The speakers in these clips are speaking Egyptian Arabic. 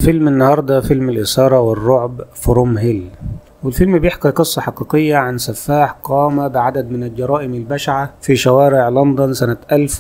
فيلم النهاردة فيلم الإثارة والرعب فروم هيل والفيلم بيحكي قصة حقيقية عن سفاح قام بعدد من الجرائم البشعة في شوارع لندن سنة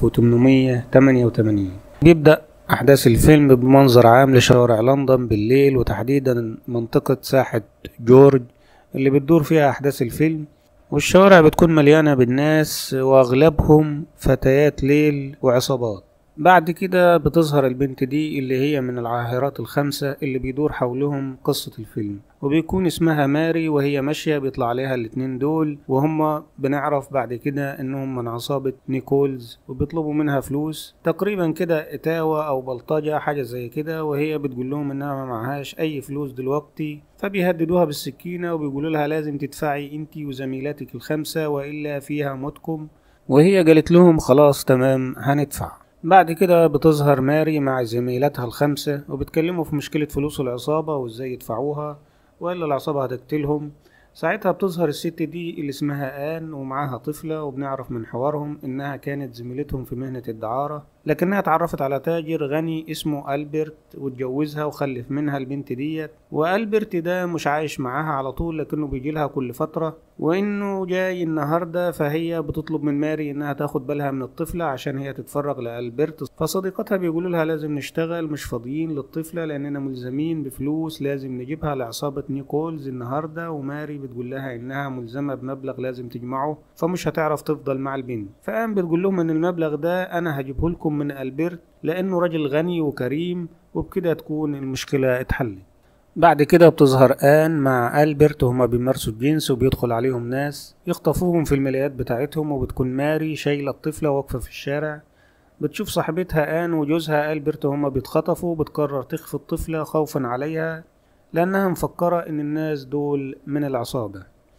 1888 بيبدأ أحداث الفيلم بمنظر عام لشوارع لندن بالليل وتحديدا منطقة ساحة جورج اللي بتدور فيها أحداث الفيلم والشوارع بتكون مليانة بالناس وأغلبهم فتيات ليل وعصابات بعد كده بتظهر البنت دي اللي هي من العاهرات الخمسة اللي بيدور حولهم قصة الفيلم وبيكون اسمها ماري وهي ماشية بيطلع عليها الاتنين دول وهم بنعرف بعد كده انهم من عصابة نيكولز وبيطلبوا منها فلوس تقريبا كده اتاوة او بلطجة حاجة زي كده وهي بتقول لهم انها ما معهاش اي فلوس دلوقتي فبيهددوها بالسكينة وبيقولوا لها لازم تدفعي انتي وزميلاتك الخمسة والا فيها موتكم وهي قالت لهم خلاص تمام هندفع بعد كده بتظهر ماري مع زميلاتها الخمسة وبتكلموا في مشكلة فلوس العصابة وازاي يدفعوها وإلا العصابة هتقتلهم ساعتها بتظهر الست دي اللي اسمها آن ومعاها طفلة وبنعرف من حوارهم إنها كانت زميلتهم في مهنة الدعارة لكنها اتعرفت على تاجر غني اسمه ألبرت واتجوزها وخلف منها البنت ديت وألبرت ده مش عايش معاها على طول لكنه بيجيلها كل فترة وإنه جاي النهاردة فهي بتطلب من ماري إنها تاخد بالها من الطفلة عشان هي تتفرغ لألبرت فصديقتها بيقولوا لها لازم نشتغل مش فاضيين للطفلة لأننا ملزمين بفلوس لازم نجيبها لعصابة نيكولز النهاردة وماري بتقول لها إنها ملزمة بمبلغ لازم تجمعه فمش هتعرف تفضل مع البنت فقام بتقول لهم إن المبلغ ده أنا هجيبه لكم من ألبرت لأنه راجل غني وكريم وبكده تكون المشكلة اتحلت بعد كده بتظهر آن مع ألبرت وهما بيمارسوا الجنس وبيدخل عليهم ناس يخطفوهم في الملايات بتاعتهم وبتكون ماري شايلة الطفلة واقفة في الشارع بتشوف صاحبتها آن وجوزها ألبرت وهما بيتخطفوا بتقرر تخفي الطفلة خوفا عليها لأنها مفكرة إن الناس دول من العصابة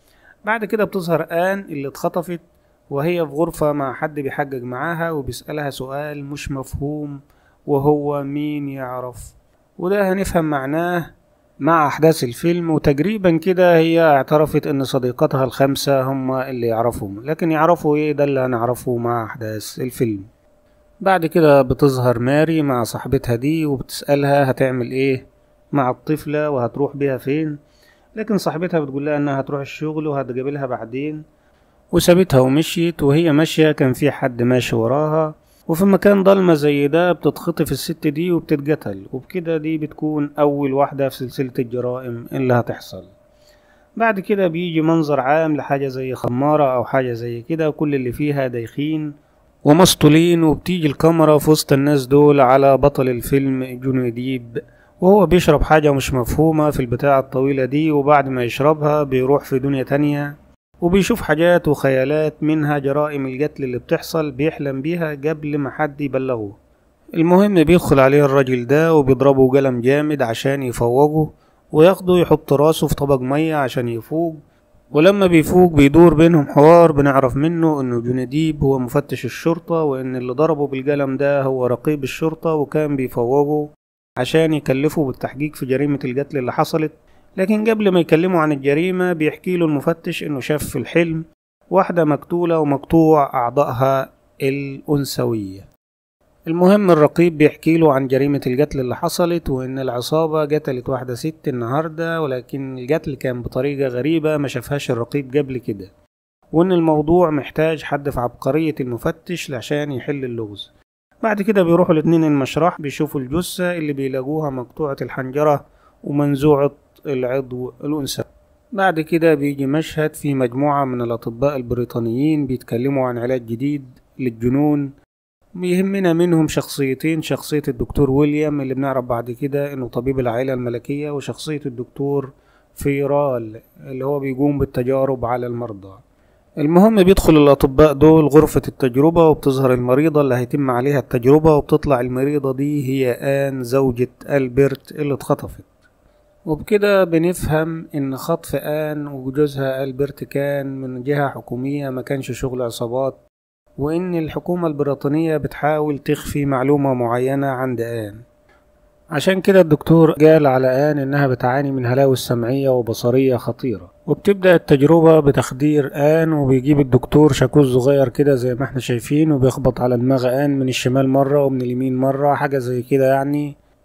بعد كده بتظهر آن اللي اتخطفت وهي في غرفة مع حد بيحجج معاها وبيسألها سؤال مش مفهوم وهو مين يعرف وده هنفهم معناه مع أحداث الفيلم وتقريبا كده هي اعترفت إن صديقاتها الخمسة هم اللي يعرفهم لكن يعرفوا إيه ده اللي هنعرفه مع أحداث الفيلم بعد كده بتظهر ماري مع صاحبتها دي وبتسألها هتعمل إيه مع الطفلة وهتروح بيها فين لكن صاحبتها بتقول لها إنها هتروح الشغل وهتقابلها بعدين وسابتها ومشيت وهي ماشية كان في حد ماشي وراها وفي مكان ضلمة زي ده بتتخطف الست دي وبتتقتل وبكده دي بتكون أول واحدة في سلسلة الجرائم اللي هتحصل بعد كده بيجي منظر عام لحاجة زي خمارة أو حاجة زي كده وكل اللي فيها دايخين ومسطولين وبتيجي الكاميرا في وسط الناس دول على بطل الفيلم جوني ديب وهو بيشرب حاجة مش مفهومة في البتاعة الطويلة دي وبعد ما يشربها بيروح في دنيا تانية وبيشوف حاجات وخيالات منها جرائم القتل اللي بتحصل بيحلم بيها قبل ما حد يبلغه المهم بيدخل عليه الراجل ده وبيضربه قلم جامد عشان يفوقه وياخده يحط راسه في طبق مية عشان يفوق ولما بيفوق بيدور بينهم حوار بنعرف منه انه جنديب هو مفتش الشرطة وان اللي ضربه بالقلم ده هو رقيب الشرطة وكان بيفوقه عشان يكلفه بالتحقيق في جريمة القتل اللي حصلت لكن قبل ما يكلموا عن الجريمة بيحكي له المفتش إنه شاف في الحلم واحدة مقتولة ومقطوع أعضائها الأنثوية المهم الرقيب بيحكي له عن جريمة القتل اللي حصلت وإن العصابة قتلت واحدة ست النهاردة ولكن القتل كان بطريقة غريبة ما شافهاش الرقيب قبل كده وإن الموضوع محتاج حد في عبقرية المفتش عشان يحل اللغز بعد كده بيروحوا الاتنين المشرح بيشوفوا الجثة اللي بيلاقوها مقطوعة الحنجرة ومنزوعة العضو الأنثى بعد كده بيجي مشهد في مجموعة من الأطباء البريطانيين بيتكلموا عن علاج جديد للجنون بيهمنا منهم شخصيتين شخصية الدكتور ويليام اللي بنعرف بعد كده إنه طبيب العائلة الملكية وشخصية الدكتور فيرال اللي هو بيقوم بالتجارب على المرضى المهم بيدخل الأطباء دول غرفة التجربة وبتظهر المريضة اللي هيتم عليها التجربة وبتطلع المريضة دي هي آن زوجة ألبرت اللي اتخطفت وبكده بنفهم ان خطف آن وجوزها ألبرت كان من جهة حكومية ما كانش شغل عصابات وان الحكومة البريطانية بتحاول تخفي معلومة معينة عند آن عشان كده الدكتور قال على آن إنها بتعاني من هلاوس سمعية وبصرية خطيرة وبتبدأ التجربة بتخدير آن وبيجيب الدكتور شاكوش صغير كده زي ما احنا شايفين وبيخبط على دماغ آن من الشمال مرة ومن اليمين مرة حاجة زي كده يعني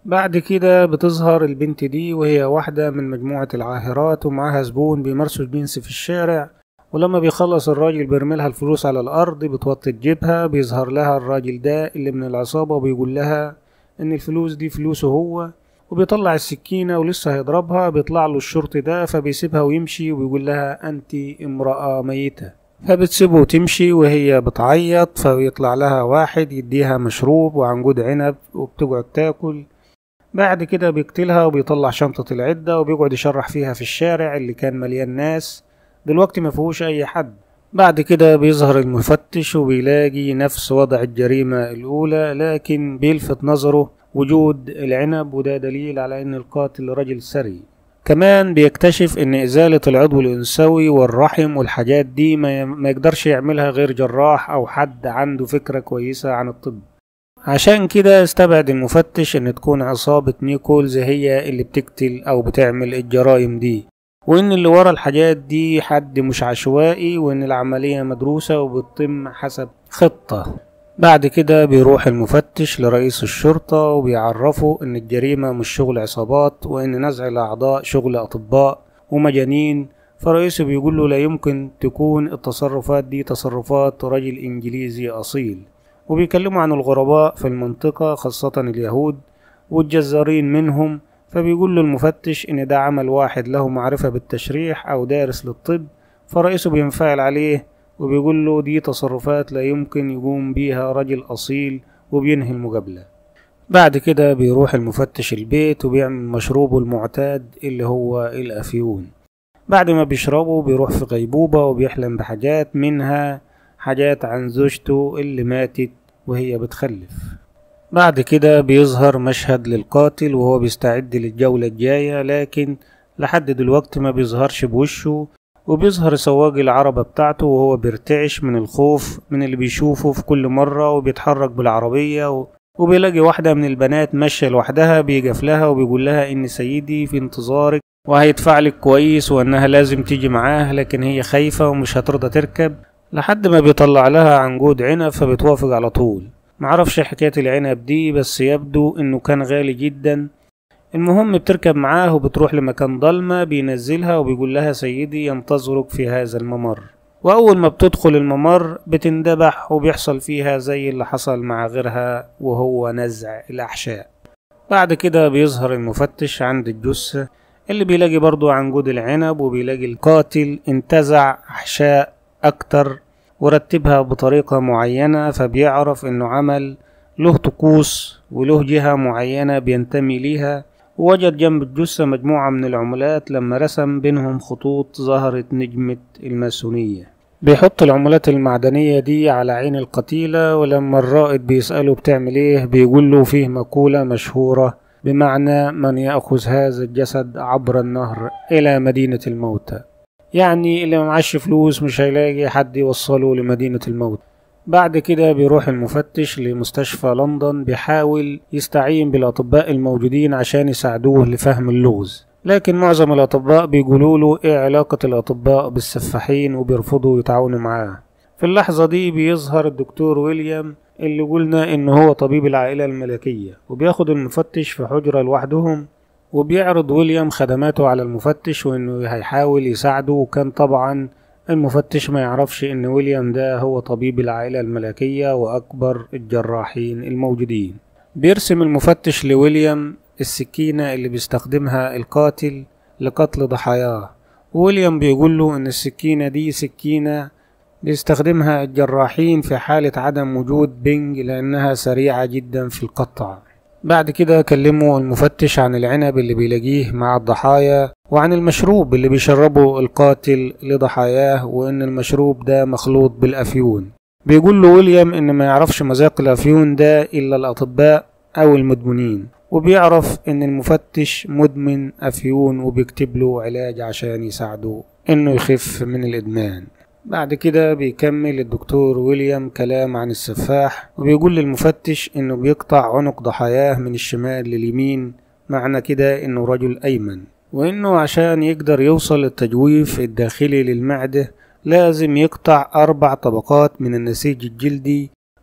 بعد كده بتظهر البنت دي وهي واحدة من مجموعة العاهرات ومعاها زبون بيمارسوا الجنس في الشارع ولما بيخلص الراجل بيرميلها الفلوس على الأرض بتوطي تجيبها بيظهر لها الراجل ده اللي من العصابة وبيقول لها إن الفلوس دي فلوسه هو وبيطلع السكينة ولسه هيضربها بيطلع له الشرطي ده فبيسيبها ويمشي وبيقول لها أنت امرأة ميتة فبتسيبه وتمشي وهي بتعيط فبيطلع لها واحد يديها مشروب وعنقود عنب وبتقعد تاكل بعد كده بيقتلها وبيطلع شنطة العدة وبيقعد يشرح فيها في الشارع اللي كان مليان ناس دلوقتي ما فيهوش أي حد بعد كده بيظهر المفتش وبيلاقي نفس وضع الجريمة الأولى لكن بيلفت نظره وجود العنب وده دليل على إن القاتل رجل ثري كمان بيكتشف إن إزالة العضو الأنثوي والرحم والحاجات دي ما ما يقدرش يعملها غير جراح أو حد عنده فكرة كويسة عن الطب عشان كده استبعد المفتش إن تكون عصابة نيكولز هي اللي بتقتل أو بتعمل الجرائم دي وإن اللي ورا الحاجات دي حد مش عشوائي وإن العملية مدروسة وبتتم حسب خطة بعد كده بيروح المفتش لرئيس الشرطة وبيعرفه إن الجريمة مش شغل عصابات وإن نزع الأعضاء شغل أطباء ومجانين فرئيسه بيقول له لا يمكن تكون التصرفات دي تصرفات رجل إنجليزي أصيل وبيكلموا عن الغرباء في المنطقة خاصة اليهود والجزارين منهم فبيقول له المفتش إن ده عمل واحد له معرفة بالتشريح أو دارس للطب فرئيسه بينفعل عليه وبيقول له دي تصرفات لا يمكن يقوم بيها رجل أصيل وبينهي المقابلة بعد كده بيروح المفتش البيت وبيعمل مشروبه المعتاد اللي هو الأفيون بعد ما بيشربه بيروح في غيبوبة وبيحلم بحاجات منها حاجات عن زوجته اللي ماتت وهي بتخلف بعد كده بيظهر مشهد للقاتل وهو بيستعد للجولة الجاية لكن لحد دلوقتي ما بيظهرش بوشه وبيظهر سواق العربة بتاعته وهو بيرتعش من الخوف من اللي بيشوفه في كل مرة وبيتحرك بالعربية و... وبيلاقي واحدة من البنات ماشية لوحدها بيقف لها وبيقول لها إن سيدي في انتظارك وهيدفع لك كويس وإنها لازم تيجي معاه لكن هي خايفة ومش هترضى تركب لحد ما بيطلع لها عنقود عنب فبتوافق على طول معرفش حكاية العنب دي بس يبدو إنه كان غالي جدا المهم بتركب معاه وبتروح لمكان ضلمة بينزلها وبيقول لها سيدي ينتظرك في هذا الممر وأول ما بتدخل الممر بتندبح وبيحصل فيها زي اللي حصل مع غيرها وهو نزع الأحشاء بعد كده بيظهر المفتش عند الجثة اللي بيلاقي برضو عنقود العنب وبيلاقي القاتل انتزع أحشاء أكتر ورتبها بطريقة معينة فبيعرف إنه عمل له طقوس وله جهة معينة بينتمي ليها ووجد جنب الجثة مجموعة من العملات لما رسم بينهم خطوط ظهرت نجمة الماسونية بيحط العملات المعدنية دي على عين القتيلة ولما الرائد بيسأله بتعمل ايه بيقول له فيه مقولة مشهورة بمعنى من يأخذ هذا الجسد عبر النهر إلى مدينة الموتى يعني اللي معاش فلوس مش هيلاقي حد يوصله لمدينة الموت بعد كده بيروح المفتش لمستشفى لندن بيحاول يستعين بالأطباء الموجودين عشان يساعدوه لفهم اللغز لكن معظم الأطباء بيقولوا له إيه علاقة الأطباء بالسفاحين وبيرفضوا يتعاونوا معاه في اللحظة دي بيظهر الدكتور ويليام اللي قلنا إن هو طبيب العائلة الملكية وبياخد المفتش في حجرة لوحدهم وبيعرض ويليام خدماته على المفتش وإنه هيحاول يساعده وكان طبعا المفتش ما يعرفش إن ويليام ده هو طبيب العائلة الملكية وأكبر الجراحين الموجودين بيرسم المفتش لويليام السكينة اللي بيستخدمها القاتل لقتل ضحاياه ويليام بيقول له إن السكينة دي سكينة بيستخدمها الجراحين في حالة عدم وجود بنج لأنها سريعة جدا في القطع بعد كده كلموا المفتش عن العنب اللي بيلاقيه مع الضحايا وعن المشروب اللي بيشربه القاتل لضحاياه وإن المشروب ده مخلوط بالأفيون بيقول له ويليام إن ما يعرفش مذاق الأفيون ده إلا الأطباء أو المدمنين وبيعرف إن المفتش مدمن أفيون وبيكتب له علاج عشان يساعده إنه يخف من الإدمان بعد كده بيكمل الدكتور ويليام كلام عن السفاح وبيقول للمفتش إنه بيقطع عنق ضحاياه من الشمال لليمين معنى كده إنه رجل أيمن وإنه عشان يقدر يوصل للتجويف الداخلي للمعدة لازم يقطع أربع طبقات من النسيج الجلدي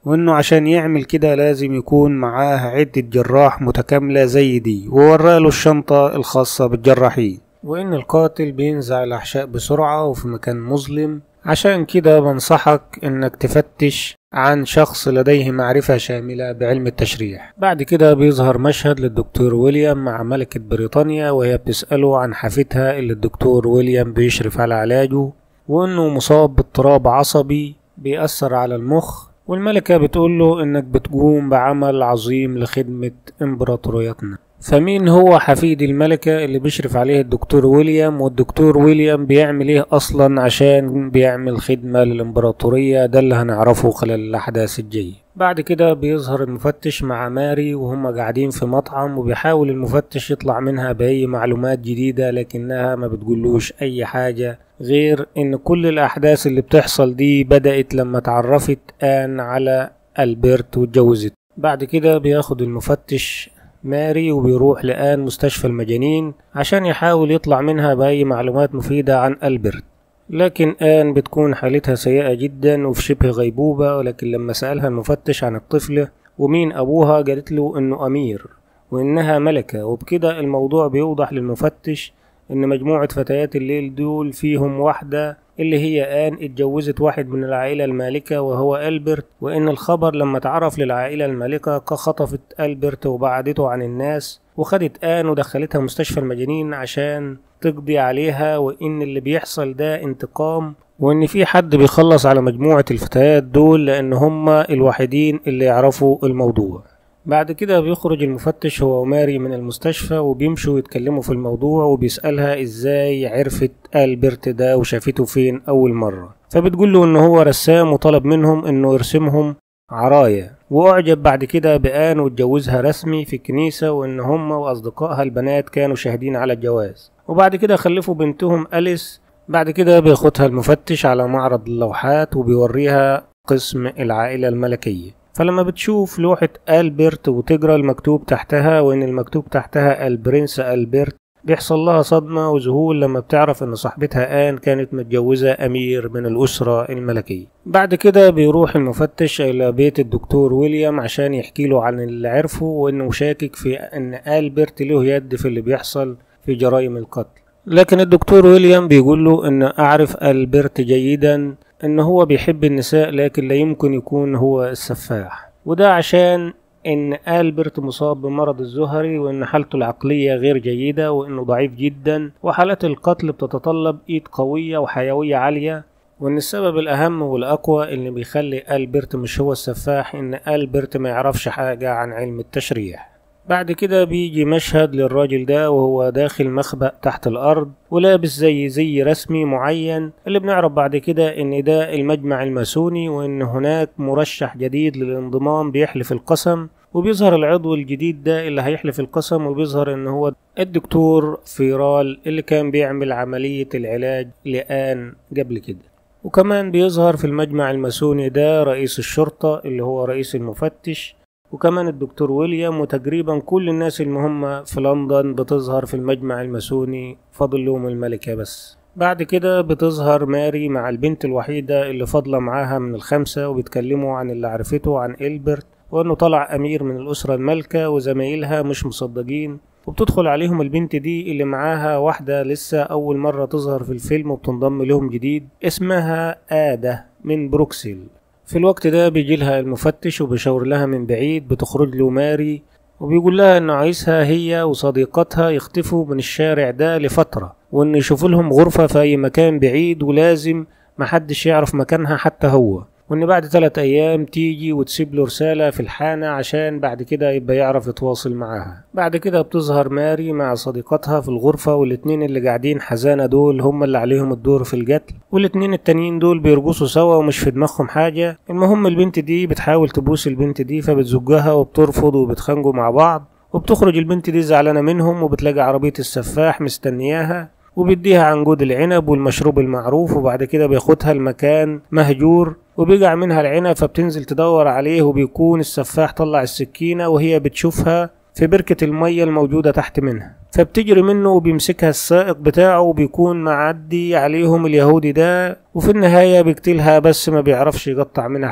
وانه عشان يعمل كده لازم يكون معاه عدة جراح متكاملة زي دي ووراله الشنطة الخاصة بالجراحين وان القاتل بينزع الاحشاء بسرعة وفي مكان مظلم عشان كده بنصحك انك تفتش عن شخص لديه معرفة شاملة بعلم التشريح بعد كده بيظهر مشهد للدكتور ويليام مع ملكة بريطانيا وهي بتسأله عن حفيدها اللي الدكتور ويليام بيشرف على علاجه وانه مصاب باضطراب عصبي بيأثر على المخ والملكة بتقوله انك بتقوم بعمل عظيم لخدمة امبراطوريتنا فمين هو حفيد الملكة اللي بيشرف عليه الدكتور ويليام والدكتور ويليام بيعمل ايه اصلا عشان بيعمل خدمة للامبراطورية ده اللي هنعرفه خلال الاحداث الجاية بعد كده بيظهر المفتش مع ماري وهم قاعدين في مطعم وبيحاول المفتش يطلع منها بأي معلومات جديدة لكنها ما بتقولوش أي حاجة غير إن كل الأحداث اللي بتحصل دي بدأت لما تعرفت آن على ألبرت واتجوزت بعد كده بياخد المفتش ماري وبيروح لآن مستشفى المجانين عشان يحاول يطلع منها بأي معلومات مفيدة عن ألبرت لكن آن بتكون حالتها سيئة جدا وفي شبه غيبوبة ولكن لما سألها المفتش عن الطفلة ومين أبوها قالت له إنه أمير وإنها ملكة وبكده الموضوع بيوضح للمفتش إن مجموعة فتيات الليل دول فيهم واحدة اللي هي آن اتجوزت واحد من العائلة المالكة وهو ألبرت وإن الخبر لما تعرف للعائلة المالكة خطفت ألبرت وبعدته عن الناس وخدت آن ودخلتها مستشفى المجانين عشان تقضي عليها وإن اللي بيحصل ده انتقام وإن في حد بيخلص على مجموعة الفتيات دول لأن هما الوحيدين اللي يعرفوا الموضوع بعد كده بيخرج المفتش هو وماري من المستشفى وبيمشوا يتكلموا في الموضوع وبيسألها ازاي عرفت ألبرت ده وشافته فين أول مرة فبتقول له إن هو رسام وطلب منهم إنه يرسمهم عرايا وأعجب بعد كده بآن واتجوزها رسمي في الكنيسة وإن هم وأصدقائها البنات كانوا شاهدين على الجواز وبعد كده خلفوا بنتهم أليس بعد كده بياخدها المفتش على معرض اللوحات وبيوريها قسم العائلة الملكية فلما بتشوف لوحة ألبرت وتقرا المكتوب تحتها وإن المكتوب تحتها البرنس ألبرت بيحصل لها صدمة وذهول لما بتعرف إن صاحبتها آن كانت متجوزة أمير من الأسرة الملكية بعد كده بيروح المفتش إلى بيت الدكتور ويليام عشان يحكي له عن اللي عرفه وإنه شاكك في إن ألبرت له يد في اللي بيحصل في جرائم القتل لكن الدكتور ويليام بيقول له إن أعرف ألبرت جيدا إن هو بيحب النساء لكن لا يمكن يكون هو السفاح وده عشان إن ألبرت مصاب بمرض الزهري وإن حالته العقلية غير جيدة وإنه ضعيف جدا وحالات القتل بتتطلب إيد قوية وحيوية عالية وإن السبب الأهم والأقوى اللي بيخلي ألبرت مش هو السفاح إن ألبرت ما يعرفش حاجة عن علم التشريح بعد كده بيجي مشهد للراجل ده وهو داخل مخبأ تحت الأرض ولابس زي زي رسمي معين اللي بنعرف بعد كده إن ده المجمع الماسوني وإن هناك مرشح جديد للانضمام بيحلف القسم وبيظهر العضو الجديد ده اللي هيحلف القسم وبيظهر إن هو الدكتور فيرال اللي كان بيعمل عملية العلاج لآن قبل كده وكمان بيظهر في المجمع الماسوني ده رئيس الشرطة اللي هو رئيس المفتش وكمان الدكتور ويليام وتقريبا كل الناس المهمة في لندن بتظهر في المجمع الماسوني فاضل لهم الملكة بس بعد كده بتظهر ماري مع البنت الوحيدة اللي فاضلة معاها من الخمسة وبيتكلموا عن اللي عرفته عن إلبرت وإنه طلع أمير من الأسرة المالكة وزمايلها مش مصدقين وبتدخل عليهم البنت دي اللي معاها واحدة لسه أول مرة تظهر في الفيلم وبتنضم لهم جديد اسمها آدة من بروكسل في الوقت ده بيجي لها المفتش وبيشاور لها من بعيد بتخرج له ماري وبيقول لها انه عايزها هي وصديقتها يختفوا من الشارع ده لفترة وان يشوفوا لهم غرفة في اي مكان بعيد ولازم محدش يعرف مكانها حتى هو وان بعد ثلاث ايام تيجي وتسيب له رسالة في الحانة عشان بعد كده يبقى يعرف يتواصل معاها بعد كده بتظهر ماري مع صديقتها في الغرفة والاتنين اللي قاعدين حزانة دول هم اللي عليهم الدور في القتل والاتنين التانيين دول بيرقصوا سوا ومش في دماغهم حاجة المهم البنت دي بتحاول تبوس البنت دي فبتزجها وبترفض وبتخانقوا مع بعض وبتخرج البنت دي زعلانة منهم وبتلاقي عربية السفاح مستنياها وبيديها عنقود العنب والمشروب المعروف وبعد كده بياخدها المكان مهجور وبيقع منها العنب فبتنزل تدور عليه وبيكون السفاح طلع السكينة وهي بتشوفها في بركة المية الموجودة تحت منها فبتجري منه وبيمسكها السائق بتاعه وبيكون معدي عليهم اليهودي ده وفي النهاية بيقتلها بس ما بيعرفش يقطع منها حاجة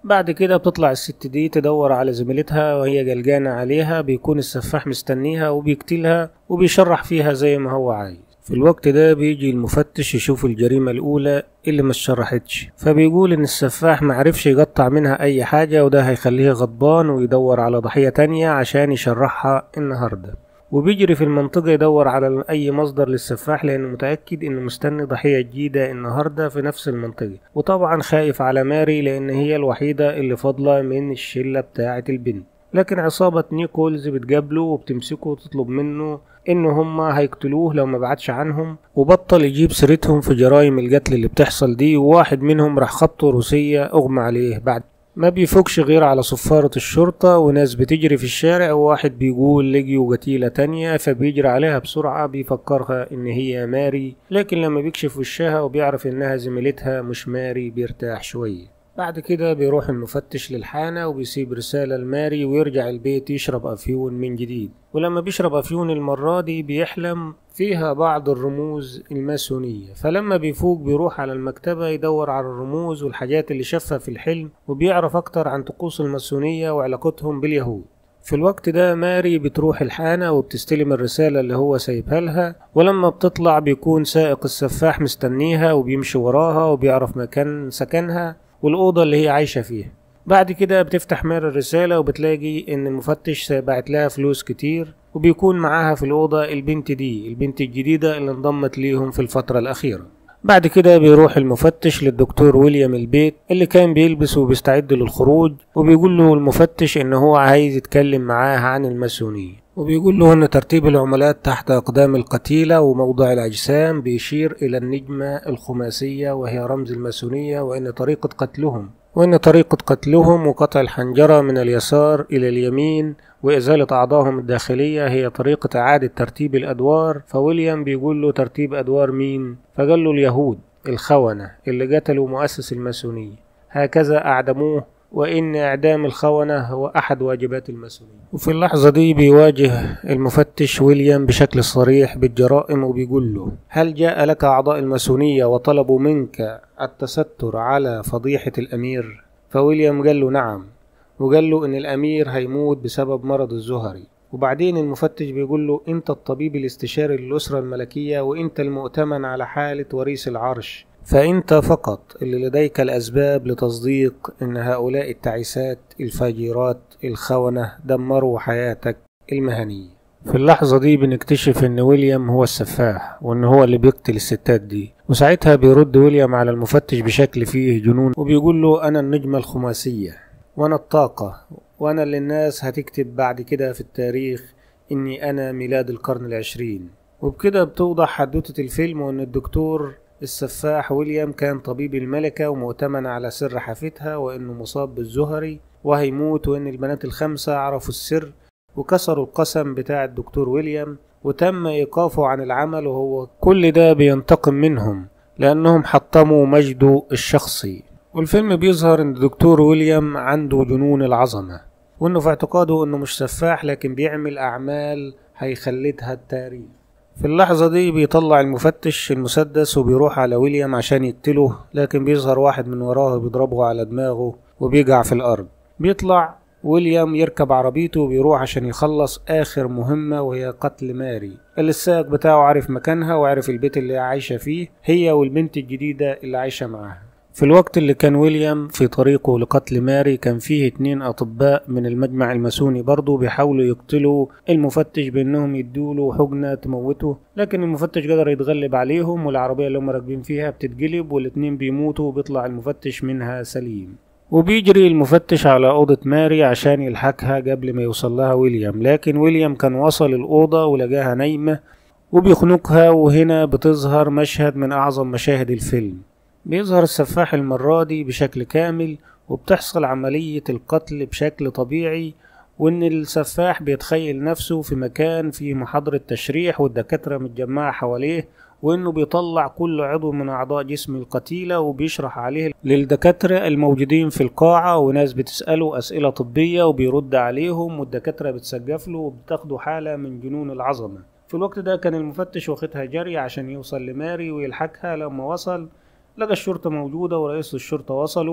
بعد كده بتطلع الست دي تدور على زميلتها وهي جلجانة عليها بيكون السفاح مستنيها وبيقتلها وبيشرح فيها زي ما هو عايز في الوقت ده بيجي المفتش يشوف الجريمة الأولى اللي ما اتشرحتش فبيقول إن السفاح معرفش يقطع منها أي حاجة وده هيخليه غضبان ويدور على ضحية تانية عشان يشرحها النهاردة وبيجري في المنطقة يدور على أي مصدر للسفاح لأنه متأكد إنه مستني ضحية جديدة النهاردة في نفس المنطقة وطبعا خايف على ماري لأن هي الوحيدة اللي فاضلة من الشلة بتاعة البنت لكن عصابة نيكولز بتقابله وبتمسكه وتطلب منه إن هما هيقتلوه لو ما بعدش عنهم وبطل يجيب سيرتهم في جرائم القتل اللي بتحصل دي وواحد منهم راح خبطه روسية أغمى عليه بعد ما بيفوقش غير على صفارة الشرطة وناس بتجري في الشارع وواحد بيقول لقيوا قتيلة تانية فبيجري عليها بسرعة بيفكرها إن هي ماري لكن لما بيكشف وشها وبيعرف إنها زميلتها مش ماري بيرتاح شوية بعد كده بيروح المفتش للحانة وبيسيب رسالة لماري ويرجع البيت يشرب أفيون من جديد ولما بيشرب أفيون المرة دي بيحلم فيها بعض الرموز الماسونية فلما بيفوق بيروح على المكتبة يدور على الرموز والحاجات اللي شافها في الحلم وبيعرف أكتر عن طقوس الماسونية وعلاقتهم باليهود في الوقت ده ماري بتروح الحانة وبتستلم الرسالة اللي هو سايبها لها ولما بتطلع بيكون سائق السفاح مستنيها وبيمشي وراها وبيعرف مكان سكنها والأوضة اللي هي عايشة فيها بعد كده بتفتح ماري الرسالة وبتلاقي إن المفتش باعت لها فلوس كتير وبيكون معاها في الأوضة البنت دي البنت الجديدة اللي انضمت ليهم في الفترة الأخيرة بعد كده بيروح المفتش للدكتور ويليام البيت اللي كان بيلبس وبيستعد للخروج وبيقول له المفتش ان هو عايز يتكلم معاه عن الماسونية وبيقول له ان ترتيب العملات تحت اقدام القتيلة وموضع الاجسام بيشير الى النجمة الخماسية وهي رمز الماسونية وان طريقة قتلهم وإن طريقة قتلهم وقطع الحنجرة من اليسار إلى اليمين وإزالة أعضائهم الداخلية هي طريقة إعادة ترتيب الأدوار فويليام بيقول له ترتيب أدوار مين؟ فقال له اليهود الخونة اللي قتلوا مؤسس الماسونية هكذا أعدموه وإن إعدام الخونة هو أحد واجبات الماسونية وفي اللحظة دي بيواجه المفتش ويليام بشكل صريح بالجرائم وبيقول له هل جاء لك أعضاء الماسونية وطلبوا منك التستر على فضيحة الأمير فويليام قال له نعم وقال له إن الأمير هيموت بسبب مرض الزهري وبعدين المفتش بيقول له أنت الطبيب الاستشاري للأسرة الملكية وأنت المؤتمن على حالة وريث العرش فأنت فقط اللي لديك الأسباب لتصديق أن هؤلاء التعيسات الفاجرات الخونة دمروا حياتك المهنية في اللحظة دي بنكتشف إن ويليام هو السفاح وإن هو اللي بيقتل الستات دي وساعتها بيرد ويليام على المفتش بشكل فيه جنون وبيقول له أنا النجمة الخماسية وأنا الطاقة وأنا اللي الناس هتكتب بعد كده في التاريخ إني أنا ميلاد القرن العشرين وبكده بتوضح حدوتة الفيلم وإن الدكتور السفاح ويليام كان طبيب الملكة ومؤتمن على سر حافتها وإنه مصاب بالزهري وهيموت وإن البنات الخمسة عرفوا السر وكسروا القسم بتاع الدكتور ويليام وتم إيقافه عن العمل وهو كل ده بينتقم منهم لأنهم حطموا مجده الشخصي والفيلم بيظهر إن الدكتور ويليام عنده جنون العظمة وإنه في اعتقاده إنه مش سفاح لكن بيعمل أعمال هيخلدها التاريخ في اللحظة دي بيطلع المفتش المسدس وبيروح على ويليام عشان يقتله لكن بيظهر واحد من وراه بيضربه على دماغه وبيقع في الأرض بيطلع ويليام يركب عربيته وبيروح عشان يخلص آخر مهمة وهي قتل ماري اللي السائق بتاعه عارف مكانها وعارف البيت اللي عايشة فيه هي والبنت الجديدة اللي عايشة معاها في الوقت اللي كان ويليام في طريقه لقتل ماري كان فيه اتنين أطباء من المجمع الماسوني برضه بيحاولوا يقتلوا المفتش بأنهم يدوله حجنة تموته لكن المفتش قدر يتغلب عليهم والعربية اللي هم راكبين فيها بتتقلب والاتنين بيموتوا وبيطلع المفتش منها سليم وبيجري المفتش على أوضة ماري عشان يلحقها قبل ما يوصل لها ويليام لكن ويليام كان وصل الأوضة ولقاها نايمة وبيخنقها وهنا بتظهر مشهد من أعظم مشاهد الفيلم بيظهر السفاح المرة دي بشكل كامل وبتحصل عملية القتل بشكل طبيعي وإن السفاح بيتخيل نفسه في مكان فيه محاضرة تشريح والدكاترة متجمعة حواليه وإنه بيطلع كل عضو من أعضاء جسم القتيلة وبيشرح عليه للدكاترة الموجودين في القاعة وناس بتسأله أسئلة طبية وبيرد عليهم والدكاترة بتسقف له وبتاخده حالة من جنون العظمة في الوقت ده كان المفتش واخدها جري عشان يوصل لماري ويلحقها لما وصل لقى الشرطة موجودة ورئيس الشرطة وصلوا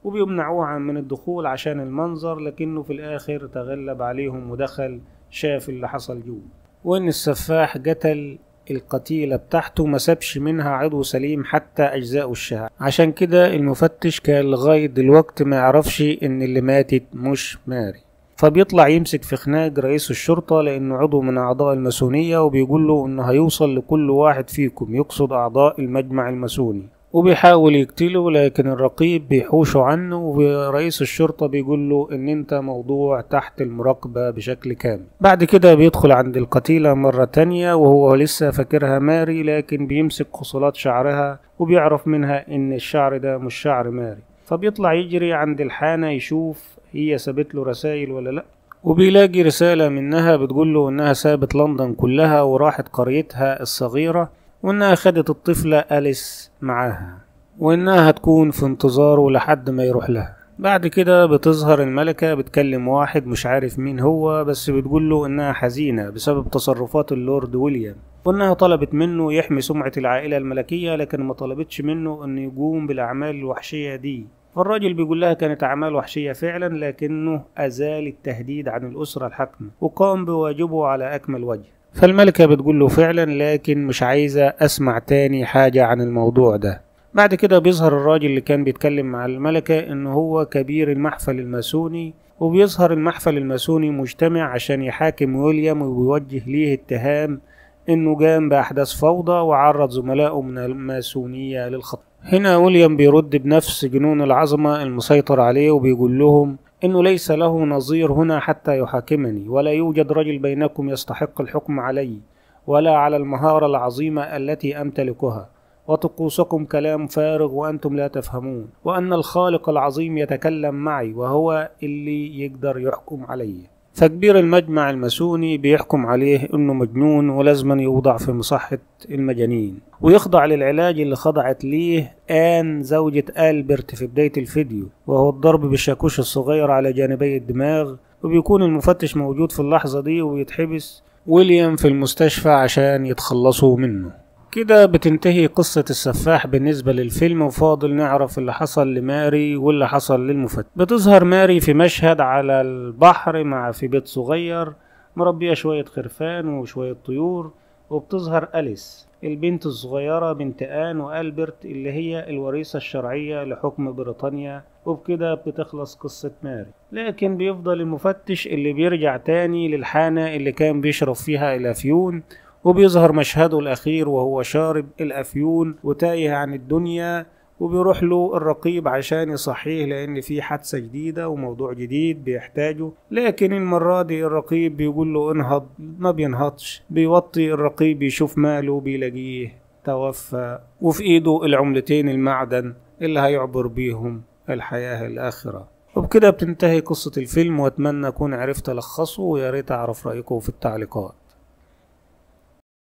وبيمنعوه من الدخول عشان المنظر لكنه في الآخر تغلب عليهم ودخل شاف اللي حصل جوه وإن السفاح قتل القتيلة بتاعته ما سابش منها عضو سليم حتى أجزاء الشعر عشان كده المفتش كان لغاية دلوقتي ما يعرفش إن اللي ماتت مش ماري فبيطلع يمسك في خناق رئيس الشرطة لأنه عضو من أعضاء الماسونية وبيقول له إنه هيوصل لكل واحد فيكم يقصد أعضاء المجمع الماسوني وبيحاول يقتله لكن الرقيب بيحوشه عنه ورئيس الشرطة بيقول له ان انت موضوع تحت المراقبة بشكل كامل بعد كده بيدخل عند القتيلة مرة تانية وهو لسه فاكرها ماري لكن بيمسك خصلات شعرها وبيعرف منها ان الشعر ده مش شعر ماري فبيطلع يجري عند الحانة يشوف هي سابت له رسائل ولا لأ وبيلاقي رسالة منها بتقول له إنها سابت لندن كلها وراحت قريتها الصغيرة وإنها خدت الطفلة أليس معاها وإنها هتكون في انتظاره لحد ما يروح لها بعد كده بتظهر الملكة بتكلم واحد مش عارف مين هو بس بتقول له إنها حزينة بسبب تصرفات اللورد ويليام وإنها طلبت منه يحمي سمعة العائلة الملكية لكن ما طلبتش منه إنه يقوم بالأعمال الوحشية دي فالراجل بيقول لها كانت أعمال وحشية فعلا لكنه أزال التهديد عن الأسرة الحاكمة وقام بواجبه على أكمل وجه فالملكة بتقول له فعلا لكن مش عايزة أسمع تاني حاجة عن الموضوع ده بعد كده بيظهر الراجل اللي كان بيتكلم مع الملكة إن هو كبير المحفل الماسوني وبيظهر المحفل الماسوني مجتمع عشان يحاكم ويليام ويوجه ليه اتهام إنه قام بأحداث فوضى وعرض زملائه من الماسونية للخطر هنا ويليام بيرد بنفس جنون العظمة المسيطر عليه وبيقول لهم إنه ليس له نظير هنا حتى يحاكمني ولا يوجد رجل بينكم يستحق الحكم علي ولا على المهارة العظيمة التي أمتلكها وطقوسكم كلام فارغ وأنتم لا تفهمون وأن الخالق العظيم يتكلم معي وهو اللي يقدر يحكم علي فكبير المجمع الماسوني بيحكم عليه انه مجنون ولازما يوضع في مصحة المجانين ويخضع للعلاج اللي خضعت ليه آن زوجة ألبرت في بداية الفيديو وهو الضرب بالشاكوش الصغير على جانبي الدماغ وبيكون المفتش موجود في اللحظة دي ويتحبس ويليام في المستشفى عشان يتخلصوا منه كده بتنتهي قصة السفاح بالنسبة للفيلم وفاضل نعرف اللي حصل لماري واللي حصل للمفتش بتظهر ماري في مشهد على البحر مع في بيت صغير مربية شوية خرفان وشوية طيور وبتظهر أليس البنت الصغيرة بنت آن وألبرت اللي هي الوريثة الشرعية لحكم بريطانيا وبكده بتخلص قصة ماري لكن بيفضل المفتش اللي بيرجع تاني للحانة اللي كان بيشرب فيها الأفيون وبيظهر مشهده الأخير وهو شارب الأفيون وتايه عن الدنيا وبيروح له الرقيب عشان يصحيه لأن في حادثة جديدة وموضوع جديد بيحتاجه لكن المرة دي الرقيب بيقول له انهض ما بينهضش بيوطي الرقيب يشوف ماله بيلاقيه توفى وفي ايده العملتين المعدن اللي هيعبر بيهم الحياة الآخرة وبكده بتنتهي قصة الفيلم واتمنى اكون عرفت الخصه ويا ريت اعرف رأيكم في التعليقات